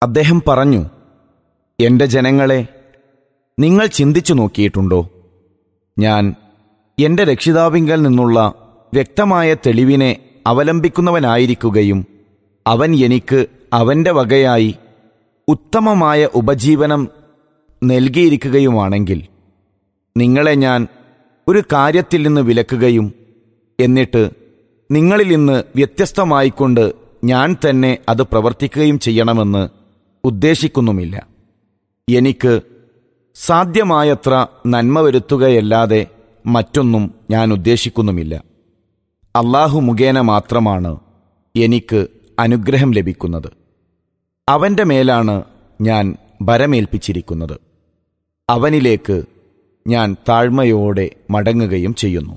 അദ്ദേഹം പറഞ്ഞു എൻ്റെ ജനങ്ങളെ നിങ്ങൾ ചിന്തിച്ചു നോക്കിയിട്ടുണ്ടോ ഞാൻ എൻ്റെ രക്ഷിതാവിങ്കൽ നിന്നുള്ള വ്യക്തമായ തെളിവിനെ അവലംബിക്കുന്നവനായിരിക്കുകയും അവൻ എനിക്ക് അവൻ്റെ വകയായി ഉത്തമമായ ഉപജീവനം നൽകിയിരിക്കുകയുമാണെങ്കിൽ നിങ്ങളെ ഞാൻ ഒരു കാര്യത്തിൽ നിന്ന് വിലക്കുകയും എന്നിട്ട് നിങ്ങളിൽ നിന്ന് വ്യത്യസ്തമായിക്കൊണ്ട് ഞാൻ തന്നെ അത് പ്രവർത്തിക്കുകയും ചെയ്യണമെന്ന് ഉദ്ദേശിക്കുന്നുമില്ല എനിക്ക് സാധ്യമായത്ര നന്മ വരുത്തുകയല്ലാതെ മറ്റൊന്നും ഞാൻ ഉദ്ദേശിക്കുന്നുമില്ല അള്ളാഹു മുഖേന മാത്രമാണ് എനിക്ക് അനുഗ്രഹം ലഭിക്കുന്നത് അവൻ്റെ മേലാണ് ഞാൻ ഭരമേൽപ്പിച്ചിരിക്കുന്നത് അവനിലേക്ക് ഞാൻ താഴ്മയോടെ മടങ്ങുകയും ചെയ്യുന്നു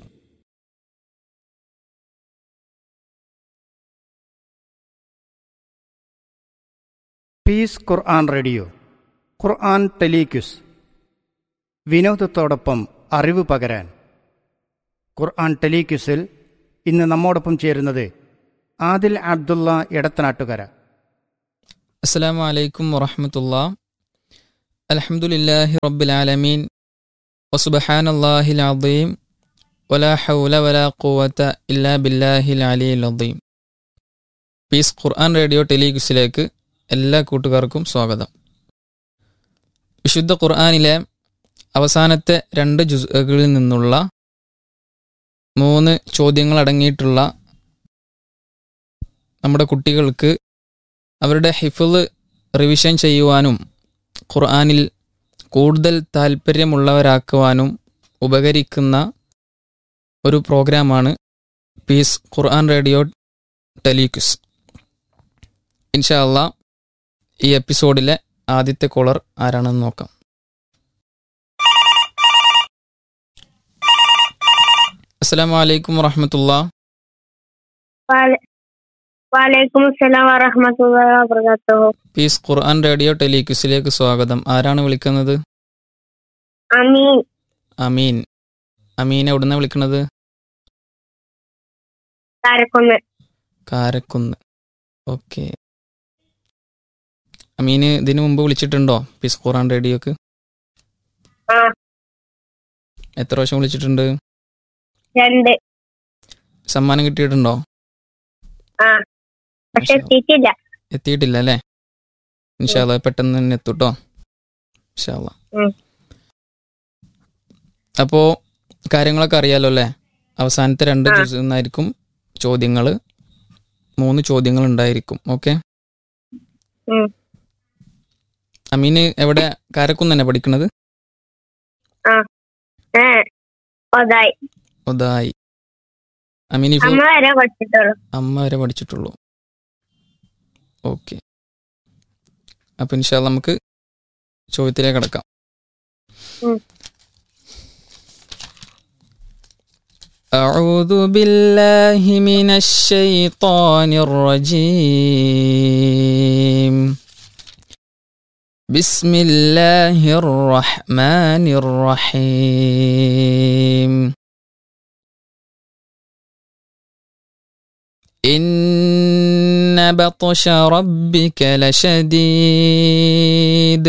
പീസ് ഖുർആൻ റേഡിയോ ഖുർആൻ ടെലിക്യുസ് വിനോദത്തോടൊപ്പം അറിവ് പകരാൻ ഖുർആൻ ടെലിക്യുസിൽ ഇന്ന് നമ്മോടൊപ്പം ചേരുന്നത് ആദിൽ അബ്ദുള്ള എടത്തനാട്ടുകര അസ്സാം വലൈക്കും വറഹമത്തുള്ള അലഹമുല്ലാഹി റബ്ബുലാലമീൻ വസുബഹാനല്ലാഹിൽ അദീം വലാ ഹൗല വലാ ഖുവത ഇല്ലാ ബില്ലാഹിൽ അലിയിൽ അദീം പീസ് ഖുർആൻ റേഡിയോ ടെലിഗുസിലേക്ക് എല്ലാ കൂട്ടുകാർക്കും സ്വാഗതം വിശുദ്ധ ഖുർആനിലെ അവസാനത്തെ രണ്ട് ജുസുകളിൽ നിന്നുള്ള മൂന്ന് ചോദ്യങ്ങൾ അടങ്ങിയിട്ടുള്ള നമ്മുടെ കുട്ടികൾക്ക് അവരുടെ ഹിഫിള് റിവിഷൻ ചെയ്യുവാനും ഖുർആനിൽ കൂടുതൽ താല്പര്യമുള്ളവരാക്കുവാനും ഉപകരിക്കുന്ന ഒരു പ്രോഗ്രാമാണ് പീസ് ഖുർആൻ റേഡിയോ ടെലിക്യുസ് ഇൻഷാ അള്ളാ ഈ എപ്പിസോഡിലെ ആദ്യത്തെ കോളർ ആരാണെന്ന് നോക്കാം അസ്സാം വലൈക്കും വറഹമത്തുള്ള വാല- വാലൈക്കും അസ്സലാം വറഹ്മത്തുള്ളാഹി വബറകാതുഹു പീസ് ഖുർആൻ റേഡിയോ ടെലിക്യുസിലേക്ക് സ്വാഗതം ആരാണ് വിളിക്കുന്നത് അമീൻ അമീൻ അമീൻ എവിടുന്ന വിളിക്കുന്നത് കാരക്കുന്ന് കാരക്കുന്ന് ഓക്കെ അമീന് ഇതിനു മുമ്പ് വിളിച്ചിട്ടുണ്ടോ പീസ് ഖുർആൻ റേഡിയോക്ക് ആ എത്ര പ്രാവശ്യം വിളിച്ചിട്ടുണ്ട് രണ്ട് സമ്മാനം കിട്ടിയിട്ടുണ്ടോ ആ പക്ഷെ മാഷാ. എത്തിയിട്ടില്ല എത്തിയിട്ടില്ല അല്ലേ ഇൻഷാല്ല പെട്ടെന്ന് തന്നെ എത്തൂട്ടോ ഇൻഷാല്ല ഉം. അപ്പോ കാര്യങ്ങളൊക്കെ അറിയാലോ അല്ലേ അവസാനത്തെ രണ്ട് ആ. ജ്യൂസ് നിന്നായിരിക്കും ചോദ്യങ്ങൾ മൂന്ന് ചോദ്യങ്ങൾ ഉണ്ടായിരിക്കും ഓക്കെ ഉം. അമീന് എവിടെ കാരക്കുന്ന് തന്നെ പഠിക്കണത് ഏ ഒതായി ഒതായി അമീൻ ഇപ്പൊ അമ്മ വരെ പഠിച്ചിട്ടുള്ളൂ അമ്മ വരെ പഠിച്ചിട്ടുള്ളൂ ഓക്കെ അപ്പൊ ഇൻഷാല്ല നമുക്ക് ചോദ്യത്തിലേക്ക് കടക്കാം ഉം. أعوذ بالله من الشيطان الرجيم بسم الله الرحمن الرحيم إن بطش ربك لشديد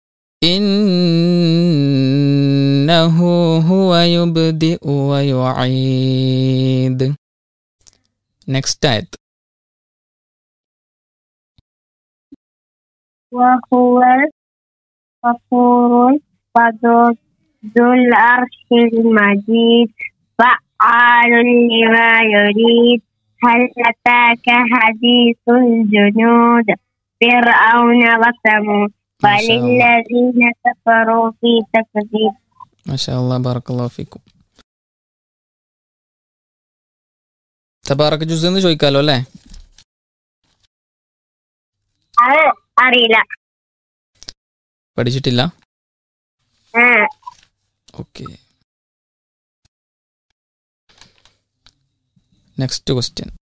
إنه هو يبدئ ويعيد Next ayat وهو غفور ودود ذو العرش المجيد فعال لما يريد هل أتاك حديث الجنود فرعون وثمود ما بل شاء الله الذين كفروا في تكذيب ما شاء الله بارك الله فيكم തബാറക്ക് ജുസ് എന്ന് ചോദിക്കാലോ അല്ലേ അത് അറിയില്ല പഠിച്ചിട്ടില്ല ആ ഓക്കെ നെക്സ്റ്റ് ക്വസ്റ്റ്യൻ